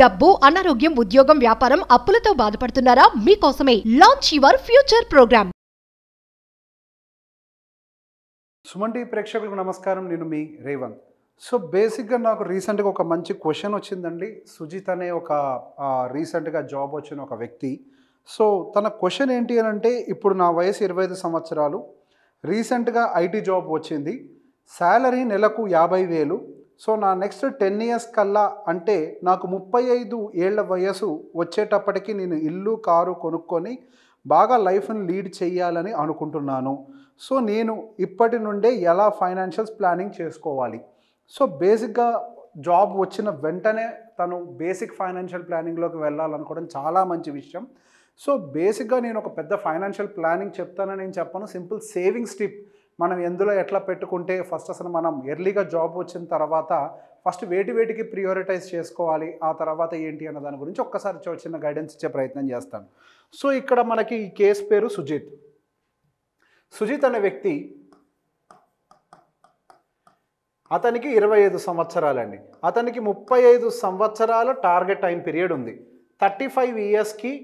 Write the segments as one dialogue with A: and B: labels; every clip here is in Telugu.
A: డబ్బు అనారోగ్యం ఉద్యోగం వ్యాపారం అప్పులతో బాధపడుతున్నారా మీకోసమే launch your future program
B: Suman TV ప్రేక్షకులకు నమస్కారం నేను మీ రేవంత్ సో బేసిక్గా నాకు రీసెంట్గా ఒక మంచి క్వశ్చన్ వచ్చిందండి సుజిత్ అనే ఒక ఆ, రీసెంట్గా జాబ్ వచ్చిన ఒక వ్యక్తి సో తన క్వశ్చన్ ఏంటి అని అంటే ఇప్పుడు నా వయసు ఇరవై ఐదు సంవత్సరాలు రీసెంట్గా ఐటీ జాబ్ వచ్చింది శాలరీ నెలకు యాభై వేలు సో నా నెక్స్ట్ టెన్ ఇయర్స్ కల్లా అంటే నాకు ముప్పై ఐదు ఏళ్ల వయసు వచ్చేటప్పటికి నేను ఇల్లు కారు కొనుక్కొని బాగా లైఫ్ని లీడ్ చేయాలని అనుకుంటున్నాను సో నేను ఇప్పటి నుండే ఎలా ఫైనాన్షియల్స్ ప్లానింగ్ చేసుకోవాలి సో బేసిక్గా జాబ్ వచ్చిన వెంటనే తను బేసిక్ ఫైనాన్షియల్ ప్లానింగ్లోకి వెళ్ళాలనుకోవడం చాలా మంచి విషయం సో బేసిక్గా నేను ఒక పెద్ద ఫైనాన్షియల్ ప్లానింగ్ చెప్తానని నేను చెప్పను సింపుల్ సేవింగ్స్ టిప్ మనం ఎందులో ఎట్లా పెట్టుకుంటే ఫస్ట్ అసలు మనం ఎర్లీగా జాబ్ వచ్చిన తర్వాత ఫస్ట్ వేటి వేటికి ప్రియారిటైజ్ చేసుకోవాలి ఆ తర్వాత ఏంటి అన్న దాని గురించి ఒక్కసారి చో- చిన్న గైడెన్స్ ఇచ్చే ప్రయత్నం చేస్తాను సో ఇక్కడ మనకి ఈ కేసు పేరు సుజిత్ సుజిత్ అనే వ్యక్తి అతనికి ఇరవై ఐదు సంవత్సరాలండి అతనికి ముప్పై ఐదు సంవత్సరాల టార్గెట్ టైం పీరియడ్ ఉంది థర్టీ ఫైవ్ ఇయర్స్కి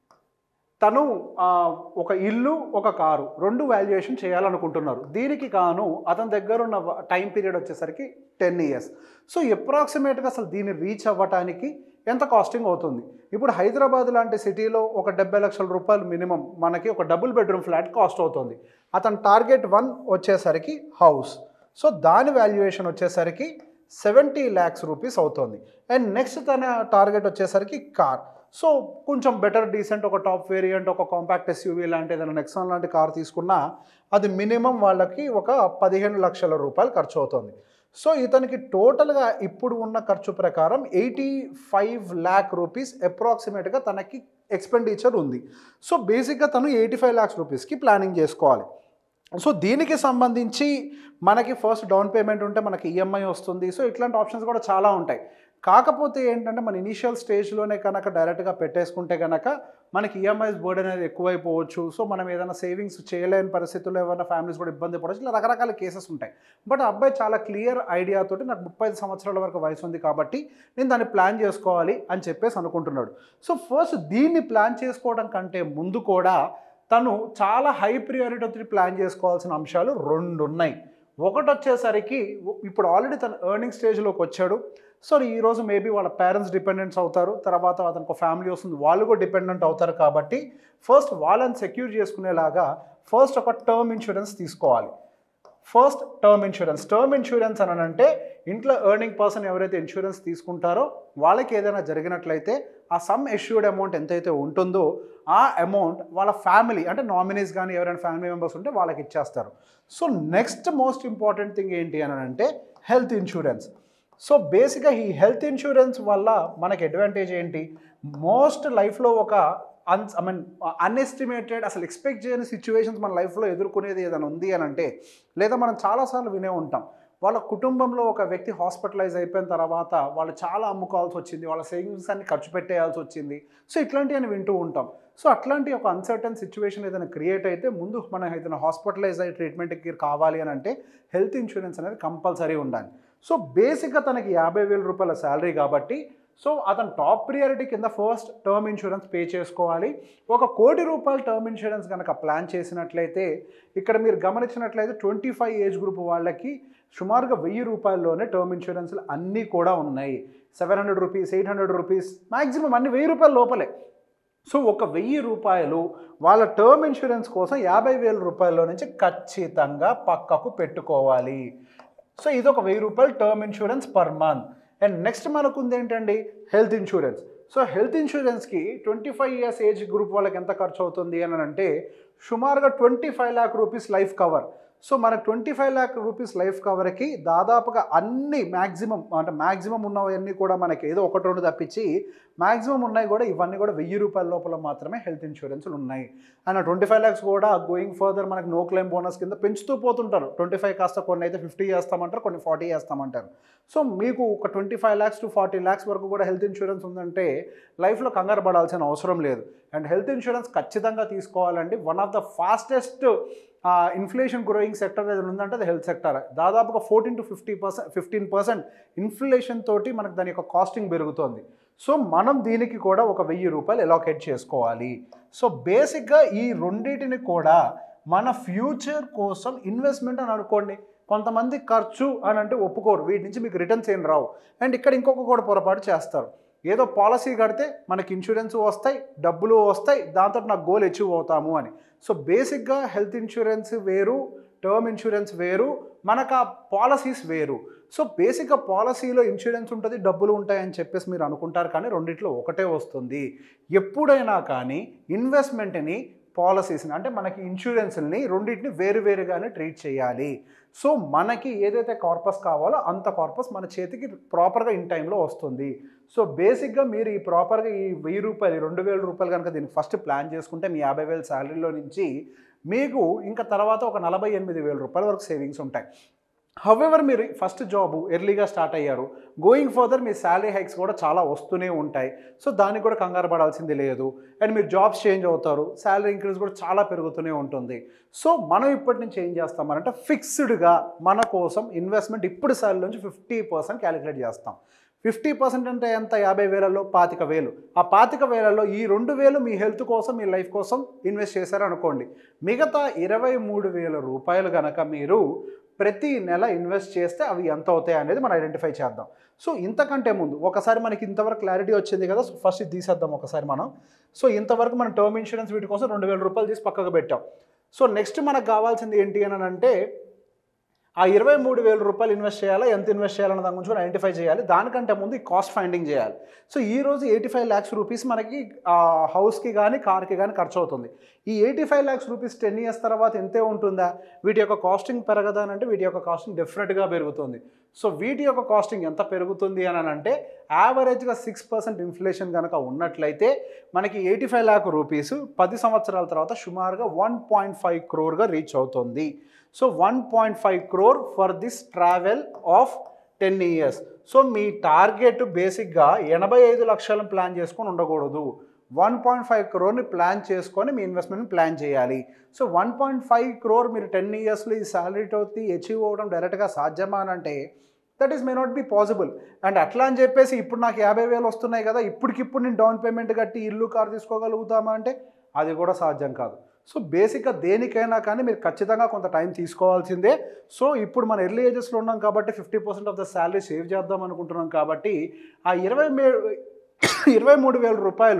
B: తను ఆ, ఒక ఇల్లు ఒక కారు రెండు వాల్యుయేషన్ చేయాలనుకుంటున్నారు దీనికి కాను అతని దగ్గర ఉన్న టైం పీరియడ్ వచ్చేసరికి టెన్ ఇయర్స్ సో అప్రాక్సిమేట్గా అసలు దీన్ని రీచ్ అవ్వటానికి ఎంత కాస్టింగ్ అవుతుంది ఇప్పుడు హైదరాబాద్ లాంటి సిటీలో ఒక డెబ్బై లక్షల రూపాయలు మినిమం మనకి ఒక డబుల్ బెడ్రూమ్ ఫ్లాట్ కాస్ట్ అవుతుంది అతని టార్గెట్ వన్ వచ్చేసరికి హౌస్ సో దాని వాల్యుయేషన్ వచ్చేసరికి సెవెంటీ ల్యాక్స్ రూపీస్ అవుతుంది అండ్ నెక్స్ట్ తన టార్గెట్ వచ్చేసరికి కార్ సో కొంచెం బెటర్ డీసెంట్ ఒక టాప్ వేరియంట్ ఒక కాంపాక్ట్ ఎస్యూవీ లాంటి ఏదైనా నెక్సాన్ లాంటి కార్ తీసుకున్నా అది మినిమం వాళ్ళకి ఒక పదిహేను లక్షల రూపాయలు ఖర్చు అవుతుంది సో ఇతనికి టోటల్గా ఇప్పుడు ఉన్న ఖర్చు ప్రకారం ఎయిటీ ఫైవ్ ల్యాక్ రూపీస్ అప్రాక్సిమేట్గా తనకి ఎక్స్పెండిచర్ ఉంది సో బేసిక్గా తను ఎయిటీ ఫైవ్ ల్యాక్స్ రూపీస్కి ప్లానింగ్ చేసుకోవాలి సో దీనికి సంబంధించి మనకి ఫస్ట్ డౌన్ పేమెంట్ ఉంటే మనకి ఈఎంఐ వస్తుంది సో ఇట్లాంటి ఆప్షన్స్ కూడా చాలా ఉంటాయి కాకపోతే ఏంటంటే మన ఇనీషియల్ స్టేజ్లోనే కనుక డైరెక్ట్గా పెట్టేసుకుంటే కనుక మనకి ఈఎంఐస్ బర్డ్ అనేది ఎక్కువైపోవచ్చు సో మనం ఏదైనా సేవింగ్స్ చేయలేని పరిస్థితుల్లో ఏమైనా ఫ్యామిలీస్ కూడా ఇబ్బంది పడవచ్చు ఇలా రకరకాల కేసెస్ ఉంటాయి బట్ ఆ అబ్బాయి చాలా క్లియర్ ఐడియా తోటి నాకు ముప్పై ఐదు సంవత్సరాల వరకు వయసు ఉంది కాబట్టి నేను దాన్ని ప్లాన్ చేసుకోవాలి అని చెప్పేసి అనుకుంటున్నాడు సో ఫస్ట్ దీన్ని ప్లాన్ చేసుకోవడం కంటే ముందు కూడా తను చాలా హై ప్రియారిటీ ప్లాన్ చేసుకోవాల్సిన అంశాలు రెండు ఉన్నాయి ఒకటి వచ్చేసరికి ఇప్పుడు ఆల్రెడీ తన ఎర్నింగ్ స్టేజ్లోకి వచ్చాడు సో ఈరోజు మేబీ వాళ్ళ పేరెంట్స్ డిపెండెంట్స్ అవుతారు తర్వాత అతనికి ఒక ఫ్యామిలీ వస్తుంది వాళ్ళు కూడా డిపెండెంట్ అవుతారు కాబట్టి ఫస్ట్ వాళ్ళని సెక్యూర్ చేసుకునేలాగా ఫస్ట్ ఒక టర్మ్ ఇన్సూరెన్స్ తీసుకోవాలి first term insurance term insurance అని అంటే ఇంట్లో ఎర్నింగ్ పర్సన్ ఎవరైతే ఇన్సూరెన్స్ తీసుకుంటారో వాళ్ళకి ఏదైనా జరిగినట్లయితే ఆ సమ్ ఎష్యూర్డ్ అమౌంట్ ఎంతైతే ఉంటుందో ఆ అమౌంట్ వాళ్ళ ఫ్యామిలీ అంటే నామినీస్ కానీ ఎవరైనా ఫ్యామిలీ మెంబర్స్ ఉంటే వాళ్ళకి ఇచ్చేస్తారు so next most important thing ఏంటి అని అంటే హెల్త్ ఇన్సూరెన్స్ సో బేసిక్గా ఈ హెల్త్ ఇన్సూరెన్స్ వల్ల మనకి అడ్వాంటేజ్ ఏంటి మోస్ట్ లైఫ్లో ఒక అన్ ఐ మీన్ అన్ఎస్టిమేటెడ్ అసలు ఎక్స్పెక్ట్ చేయని సిచ్యువేషన్స్ మన లైఫ్లో ఎదుర్కొనేది ఏదైనా ఉంది అని అంటే లేదా మనం చాలాసార్లు వినే ఉంటాం వాళ్ళ కుటుంబంలో ఒక వ్యక్తి హాస్పిటలైజ్ అయిపోయిన తర్వాత వాళ్ళు చాలా అమ్ముకోవాల్సి వచ్చింది వాళ్ళ సేవింగ్స్ అన్ని ఖర్చు పెట్టేయాల్సి వచ్చింది సో ఇట్లాంటివన్నీ వింటూ ఉంటాం సో అట్లాంటి ఒక అన్సర్టన్ సిచ్యువేషన్ ఏదైనా క్రియేట్ అయితే ముందు మనం ఏదైనా హాస్పిటలైజ్ అయ్యి ట్రీట్మెంట్కి కావాలి అని అంటే హెల్త్ ఇన్సూరెన్స్ అనేది కంపల్సరీ ఉండాలి సో బేసిక్గా తనకి యాభై వేల రూపాయల శాలరీ కాబట్టి సో అతను టాప్ ప్రియారిటీ కింద ఫస్ట్ టర్మ్ ఇన్సూరెన్స్ పే చేసుకోవాలి ఒక కోటి రూపాయల టర్మ్ ఇన్సూరెన్స్ కనుక ప్లాన్ చేసినట్లయితే ఇక్కడ మీరు గమనించినట్లయితే ట్వంటీ ఫైవ్ ఏజ్ గ్రూప్ వాళ్ళకి సుమారుగా వెయ్యి రూపాయల్లోనే టర్మ్ ఇన్సూరెన్స్లు అన్నీ కూడా ఉన్నాయి seven hundred rupees eight hundred rupees maximum అన్ని వెయ్యి రూపాయల లోపలే సో ఒక వెయ్యి రూపాయలు వాళ్ళ టర్మ్ ఇన్సూరెన్స్ కోసం యాభై వేల రూపాయల నుంచి ఖచ్చితంగా పక్కకు పెట్టుకోవాలి సో ఇది ఒక వెయ్యి రూపాయలు term insurance per month and next మనకు ఉంది ఏంటండి హెల్త్ ఇన్సూరెన్స్ సో హెల్త్ ఇన్సూరెన్స్కి twenty five years age group వాళ్ళకి ఎంత ఖర్చు అవుతుంది అని అంటే సుమారుగా twenty five lakh rupees life cover so మనకు twenty five lakh rupees life కవర్కి దాదాపుగా అన్ని మ్యాక్సిమం అంటే మ్యాక్సిమం ఉన్నవన్నీ కూడా మనకి ఏదో ఒకటి రెండు తప్పించి మ్యాక్సిమం ఉన్నాయి కూడా ఇవన్నీ కూడా వెయ్యి రూపాయల లోపల మాత్రమే హెల్త్ ఇన్సూరెన్స్లు ఉన్నాయి అండ్ ట్వంటీ ఫైవ్ ల్యాక్స్ కూడా గోయింగ్ ఫర్దర్ మనకి నో క్లెయిమ్ బోనస్ కింద పెంచుతూ పోతుంటారు ట్వంటీ ఫైవ్ కాస్త కొన్ని అయితే ఫిఫ్టీ చేస్తామంటారు కొన్ని ఫార్టీ చేస్తామంటారు సో మీకు ఒక twenty five lakhs to forty lakhs వరకు కూడా హెల్త్ ఇన్సూరెన్స్ ఉందంటే లైఫ్లో కంగారు పడాల్సిన అవసరం లేదు అండ్ హెల్త్ ఇన్సూరెన్స్ ఖచ్చితంగా తీసుకోవాలండి one of the fastest inflation growing sector ఏదైనా ఉందంటే అది హెల్త్ సెక్టర్ దాదాపుగా fourteen to fifty percent fifteen percent inflation తోటి మనకు దాని యొక్క కాస్టింగ్ పెరుగుతోంది సో మనం దీనికి కూడా ఒక వెయ్యి రూపాయలు ఎలాకేట్ చేసుకోవాలి సో బేసిక్గా ఈ రెండింటిని కూడా మన ఫ్యూచర్ కోసం ఇన్వెస్ట్మెంట్ అని అనుకోండి కొంతమంది ఖర్చు అని అంటే ఒప్పుకోరు వీటి నుంచి మీకు రిటర్న్స్ ఏం రావు అండ్ ఇక్కడ ఇంకొక కూడా పొరపాటు చేస్తారు ఏదో పాలసీ కడితే మనకి ఇన్సూరెన్స్ వస్తాయి డబ్బులు వస్తాయి దాంతో నాకు గోల్ అచీవ్ అవుతాము అని సో బేసిక్గా హెల్త్ ఇన్సూరెన్స్ వేరు టర్మ్ ఇన్సూరెన్స్ వేరు మనకు ఆ పాలసీస్ వేరు సో బేసిక్గా పాలసీలో ఇన్సూరెన్స్ ఉంటుంది డబ్బులు ఉంటాయని చెప్పేసి మీరు అనుకుంటారు కానీ రెండిట్లో ఒకటే వస్తుంది ఎప్పుడైనా కానీ ఇన్వెస్ట్మెంట్ని పాలసీస్ని అంటే మనకి ఇన్సూరెన్స్ని రెండింటిని వేరు వేరుగానే ట్రీట్ చేయాలి సో మనకి ఏదైతే కార్పస్ కావాలో అంత కార్పస్ మన చేతికి ప్రాపర్గా ఇన్ టైంలో వస్తుంది సో బేసిక్గా మీరు ఈ ప్రాపర్గా ఈ వెయ్యి రూపాయలు రెండు వేల రూపాయలు కనుక దీనికి ఫస్ట్ ప్లాన్ చేసుకుంటే మీ యాభై వేల శాలరీలో నుంచి మీకు ఇంకా తర్వాత ఒక నలభై ఎనిమిది వేల రూపాయల వరకు సేవింగ్స్ ఉంటాయి హవెవర్ మీరు ఫస్ట్ జాబ్ ఎర్లీగా స్టార్ట్ అయ్యారు గోయింగ్ ఫర్దర్ మీ శాలరీ హైక్స్ కూడా చాలా వస్తూనే ఉంటాయి సో దానికి కూడా కంగారు పడాల్సింది లేదు అండ్ మీరు జాబ్స్ చేంజ్ అవుతారు శాలరీ ఇంక్రీజ్ కూడా చాలా పెరుగుతూనే ఉంటుంది సో మనం ఇప్పటి నుంచి ఏం చేస్తామనంటే ఫిక్స్డ్గా మన కోసం ఇన్వెస్ట్మెంట్ ఇప్పుడు శాలరీ నుంచి ఫిఫ్టీ పర్సెంట్ క్యాలిక్యులేట్ చేస్తాం ఫిఫ్టీ పర్సెంట్ అంటే ఎంత యాభై వేలలో పాతిక వేలు ఆ పాతిక వేలలో ఈ రెండు వేలు మీ హెల్త్ కోసం మీ లైఫ్ కోసం ఇన్వెస్ట్ చేశారనుకోండి మిగతా ఇరవై మూడు వేల రూపాయలు కనుక మీరు ప్రతి నెల ఇన్వెస్ట్ చేస్తే అవి ఎంత అవుతాయి అనేది మనం ఐడెంటిఫై చేద్దాం సో ఇంతకంటే ముందు ఒకసారి మనకి ఇంతవరకు క్లారిటీ వచ్చింది కదా సో ఫస్ట్ ఇది తీసేద్దాం ఒకసారి మనం సో ఇంతవరకు మనం టర్మ్ ఇన్సూరెన్స్ వీటి కోసం రెండు వేల రూపాయలు తీసి పక్కకు పెట్టాం సో నెక్స్ట్ మనకు కావాల్సింది ఏంటి అని అంటే ఆ ఇరవై మూడు వేల రూపాయలు ఇన్వెస్ట్ చేయాలా ఎంత ఇన్వెస్ట్ చేయాలన్న దాని గురించి కూడా ఐడెంటిఫై చేయాలి దానికంటే ముందు ఈ కాస్ట్ ఫైండింగ్ చేయాలి సో ఈ రోజు ఎయిటీ ఫైవ్ ల్యాక్స్ రూపీస్ మనకి హౌస్కి కానీ కార్కి కానీ ఖర్చు అవుతుంది ఈ eighty five lakhs rupees ten years తర్వాత ఎంతే ఉంటుందా వీటి యొక్క కాస్టింగ్ పెరగదా అని అంటే వీటి యొక్క కాస్టింగ్ డెఫినెట్గా పెరుగుతుంది సో వీటి యొక్క కాస్టింగ్ ఎంత పెరుగుతుంది అని అంటే యావరేజ్గా సిక్స్ పర్సెంట్ ఇన్ఫ్లేషన్ కనుక ఉన్నట్లయితే మనకి ఎయిటీ ఫైవ్ ల్యాక్ రూపీస్ పది సంవత్సరాల తర్వాత సుమారుగా వన్ పాయింట్ ఫైవ్ క్రోర్గా రీచ్ అవుతుంది so one point five crore for this travel of ten years so మీ టార్గెట్ బేసిక్గా ఎనభై ఐదు లక్షలను ప్లాన్ చేసుకొని ఉండకూడదు వన్ పాయింట్ ఫైవ్ క్రోర్ని ప్లాన్ చేసుకొని మీ ఇన్వెస్ట్మెంట్ని ప్లాన్ చేయాలి so one point five crore మీరు టెన్ ఇయర్స్లో ఈ శాలరీతో అచీవ్ అవ్వడం డైరెక్ట్గా సాధ్యమా అని అంటే that is may not be possible and అట్లా అని చెప్పేసి ఇప్పుడు నాకు యాభై వేలు వస్తున్నాయి కదా ఇప్పటికిప్పుడు నేను డౌన్ పేమెంట్ కట్టి ఇల్లు కారు తీసుకోగలుగుతామా అంటే అది కూడా సాధ్యం కాదు సో బేసిక్గా దేనికైనా కానీ మీరు ఖచ్చితంగా కొంత టైం తీసుకోవాల్సిందే సో ఇప్పుడు మన ఎర్లీ ఏజెస్లో ఉన్నాం కాబట్టి fifty percent of the salary save చేద్దాం అనుకుంటున్నాం కాబట్టి ఆ ఇరవై మే ఇరవై మూడు వేల రూపాయలు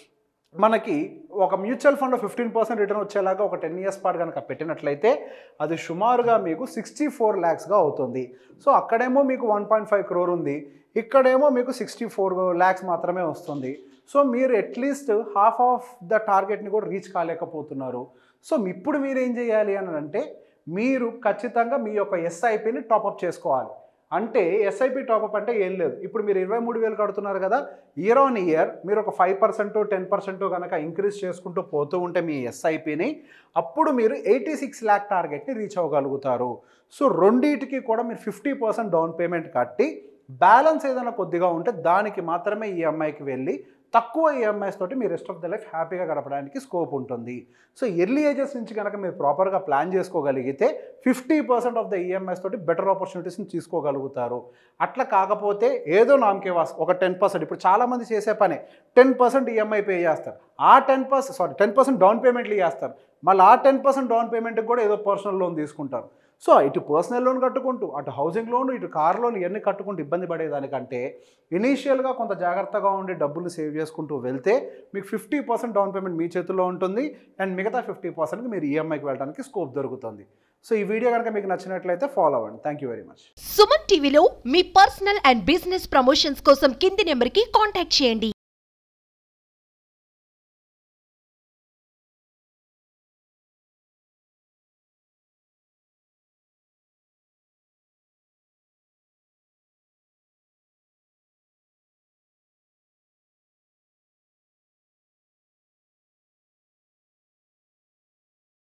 B: మనకి ఒక మ్యూచువల్ ఫండ్లో ఫిఫ్టీన్ పర్సెంట్ రిటర్న్ వచ్చేలాగా ఒక టెన్ ఇయర్స్ పాటు కనుక పెట్టినట్లయితే అది సుమారుగా మీకు సిక్స్టీ ఫోర్ ల్యాక్స్గా అవుతుంది సో అక్కడేమో మీకు వన్ పాయింట్ ఫైవ్ క్రోర్ ఉంది ఇక్కడేమో మీకు సిక్స్టీ ఫోర్ ల్యాక్స్ మాత్రమే వస్తుంది సో మీరు అట్లీస్ట్ హాఫ్ ఆఫ్ ద టార్గెట్ని కూడా రీచ్ కాలేకపోతున్నారు సో ఇప్పుడు మీరు ఏం చేయాలి అని అంటే మీరు ఖచ్చితంగా మీ యొక్క ఎస్ఐపిని టాపప్ చేసుకోవాలి అంటే ఎస్ఐపి టాపప్ అంటే ఏం లేదు ఇప్పుడు మీరు ఇరవై మూడు వేలు కడుతున్నారు కదా ఇయర్ ఆన్ ఇయర్ మీరు ఒక ఫైవ్ పర్సెంట్ టెన్ పర్సెంట్ కనుక ఇంక్రీజ్ చేసుకుంటూ పోతూ ఉంటే మీ ఎస్ఐపిని అప్పుడు మీరు ఎయిటీ సిక్స్ ల్యాక్ టార్గెట్ని రీచ్ అవ్వగలుగుతారు సో రెండింటికి కూడా మీరు ఫిఫ్టీ పర్సెంట్ డౌన్ పేమెంట్ కట్టి బ్యాలెన్స్ ఏదైనా కొద్దిగా ఉంటే దానికి మాత్రమే ఈఎంఐకి వెళ్ళి తక్కువ ఈఎంఐస్ తోటి మీ రెస్ట్ ఆఫ్ ద లైఫ్ హ్యాపీగా గడపడానికి స్కోప్ ఉంటుంది సో ఎర్లీ ఏజెస్ నుంచి కనుక మీరు ప్రాపర్గా ప్లాన్ చేసుకోగలిగితే fifty percent of the EMIs తోటి బెటర్ ఆపర్చునిటీస్ని తీసుకోగలుగుతారు అట్లా కాకపోతే ఏదో నామకే వాస్ ఒక టెన్ పర్సెంట్ ఇప్పుడు చాలామంది చేసే పని టెన్ పర్సెంట్ ఈఎంఐ పే చేస్తారు ఆ ten percent sorry ten percent down పేమెంట్లు చేస్తారు మళ్ళీ ఆ టెన్ పర్సెంట్ డౌన్ పేమెంట్కి కూడా ఏదో పర్సనల్ లోన్ తీసుకుంటారు సో ఇటు పర్సనల్ లోన్ కట్టుకుంటూ అటు హౌసింగ్ లోన్ ఇటు కార్ లోన్ ఇవన్నీ కట్టుకుంటూ ఇబ్బంది పడేదానికంటే ఇనీషియల్గా కొంత జాగ్రత్తగా ఉండి డబ్బులు సేవ్ చేసుకుంటూ వెళ్తే మీకు ఫిఫ్టీ పర్సెంట్ డౌన్ పేమెంట్ మీ చేతుల్లో ఉంటుంది అండ్ మిగతా ఫిఫ్టీ పర్సెంట్కి మీరు ఈఎంఐకి వెళ్ళడానికి స్కోప్ దొరుకుతుంది సో ఈ వీడియో కనుక మీకు నచ్చినట్లయితే ఫాలో అవ్వండి thank you very much
A: Suman టీవీలో మీ పర్సనల్ అండ్ బిజినెస్ ప్రమోషన్స్ కోసం కింది నెంబర్కి కాంటాక్ట్ చేయండి